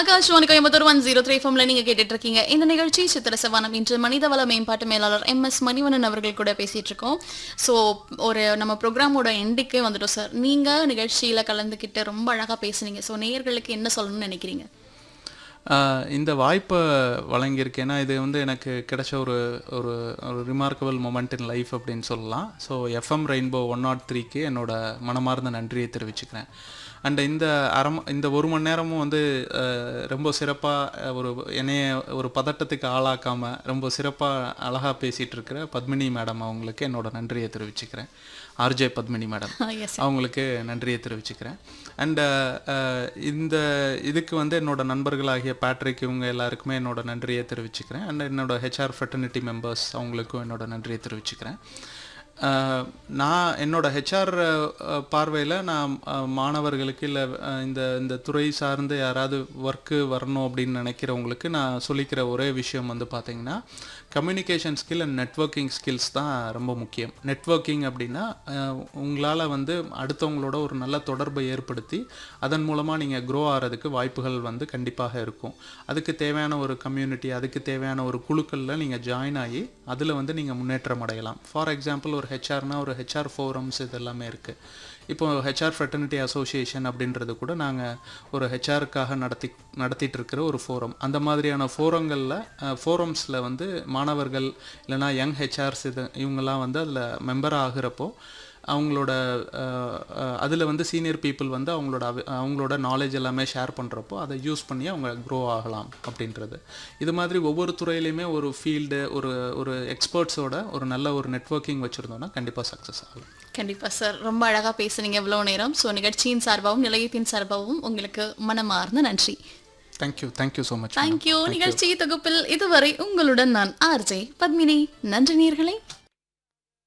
Akashvani Coimbatore one zero three ஃபம்ல நீங்க கேட்டுட்டு இருக்கீங்க இந்த நிகழ்ச்சி சித்திர சவானம் இன்று மனிதவள மேம்பாட்டு மேலாளர் எம் எஸ் மணிவண்ணன் அவர்கள் கூட பேசிட்டு இருக்கோம் ஸோ ஒரு நம்ம ப்ரோக்ராமோட எண்டுக்கே வந்துட்டோம் சார் நீங்க நிகழ்ச்சியில கலந்துக்கிட்டு ரொம்ப அழகா பேசுனீங்க ஸோ நேயர்களுக்கு என்ன சொல்லணும்னு நினைக்கிறீங்க ஆஹ் இந்த வாய்ப்பை வழங்கியிருக்கேன் ஏன்னா இது வந்து எனக்கு கிடைச்ச ஒரு ஒரு ஒரு ரிமார்க்கபிள் மொமெண்ட் இன் லைஃப் அப்படின்னு சொல்லலாம் so FM rainbow one nought த்ரீக்கு என்னோட மனமார்ந்த நன்றியை தெரிவிச்சுக்கிறேன் அண்ட் இந்த அரம் இந்த ஒரு மணி நேரமும் வந்து ஆஹ் ரொம்ப சிறப்பாக ஒரு என்னைய ஒரு பதட்டத்துக்கு ஆளாக்காமல் ரொம்ப சிறப்பாக அழகாக பேசிகிட்டு இருக்கிற பத்மினி மேடம் அவங்களுக்கு என்னோட நன்றியை தெரிவிச்சுக்கிறேன் ஆர்ஜே பத்மினி மேடம் எஸ் அவங்களுக்கு நன்றியை தெரிவிச்சுக்கிறேன் அண்ட் இந்த இதுக்கு வந்து என்னோட நண்பர்களாகிய பேட்ரிக் இவங்க எல்லாருக்குமே என்னோட நன்றியை தெரிவிச்சுக்கிறேன் அண்ட் என்னோட ஹெச்ஆர் ஃப்ரெட்டர்னிட்டி மெம்பர்ஸ் அவங்களுக்கும் என்னோட நன்றியை தெரிவிச்சுக்கிறேன் அஹ், நான் என்னோட ஹெச்ஆர் பார்வையில் நான் அஹ், மாணவர்களுக்கு இல்லை இந்த இந்த துறை சார்ந்து யாராவது ஒர்க்கு வரணும் அப்படின்னு நினைக்கிறவங்களுக்கு நான் சொல்லிக்கிற ஒரே விஷயம் வந்து பார்த்தீங்கன்னா communication skill and networking skills தான் ரொம்ப முக்கியம் நெட்வொர்க்கிங் அப்படின்னா உங்களால் வந்து அடுத்தவங்களோட ஒரு நல்ல தொடர்பை ஏற்படுத்தி அதன் மூலமாக நீங்கள் க்ரோ ஆகிறதுக்கு வாய்ப்புகள் வந்து கண்டிப்பாக இருக்கும் அதுக்கு தேவையான ஒரு கம்யூனிட்டி அதுக்கு தேவையான ஒரு குழுக்களில் நீங்கள் ஜாயின் ஆகி அதில் வந்து நீங்கள் முன்னேற்றம் அடையலாம் ஃபார் எக்ஸாம்பிள் ஒரு ஹெச்ஆர்னா ஒரு ஹெச்ஆர் ஃபோரம்ஸ் இது எல்லாமே இருக்குது இப்போ ஹெச்ஆர் ஃப்ரெட்டர்னிட்டி அசோசியேஷன் அப்படின்றது கூட நாங்கள் ஒரு ஹெச்ஆருக்காக நடத்தி நடத்திட்டு இருக்கிற ஒரு ஃபோரம் அந்த மாதிரியான ஃபோரங்களில் ஃபோரம்ஸில் வந்து மாணவர்கள் இல்லைனா யங் ஹெச்ஆர்ஸ் இது இவங்கெல்லாம் வந்து அதில் மெம்பர் ஆகுறப்போ அவங்களோட அதில் வந்து சீனியர் பீப்புள் வந்து அவங்களோட அவி- அவங்களோட நாலேஜ் எல்லாமே ஷேர் பண்ணுறப்போ அதை யூஸ் பண்ணி அவங்க க்ரோ ஆகலாம் அப்படின்றது இது மாதிரி ஒவ்வொரு துறையிலையுமே ஒரு ஃபீல்டு ஒரு ஒரு எக்ஸ்பர்ட்ஸோட ஒரு நல்ல ஒரு நெட்வொர்க்கிங் வச்சுருந்தோம்னா கண்டிப்பாக சக்ஸஸ் ஆகும் கண்டிப்பா சார் ரொம்ப அழகா பேசுனீங்க இவ்வளவு நேரம் ஸோ நிகழ்ச்சியின் சார்பாகவும் நிலையத்தின் சார்பாகவும் உங்களுக்கு மனமார்ந்த நன்றி thank you thank you so much thank you நிகழ்ச்சி தொகுப்பில் இதுவரை உங்களுடன் நான் ஆர்ஜே பத்மினி நன்றி நேர்களே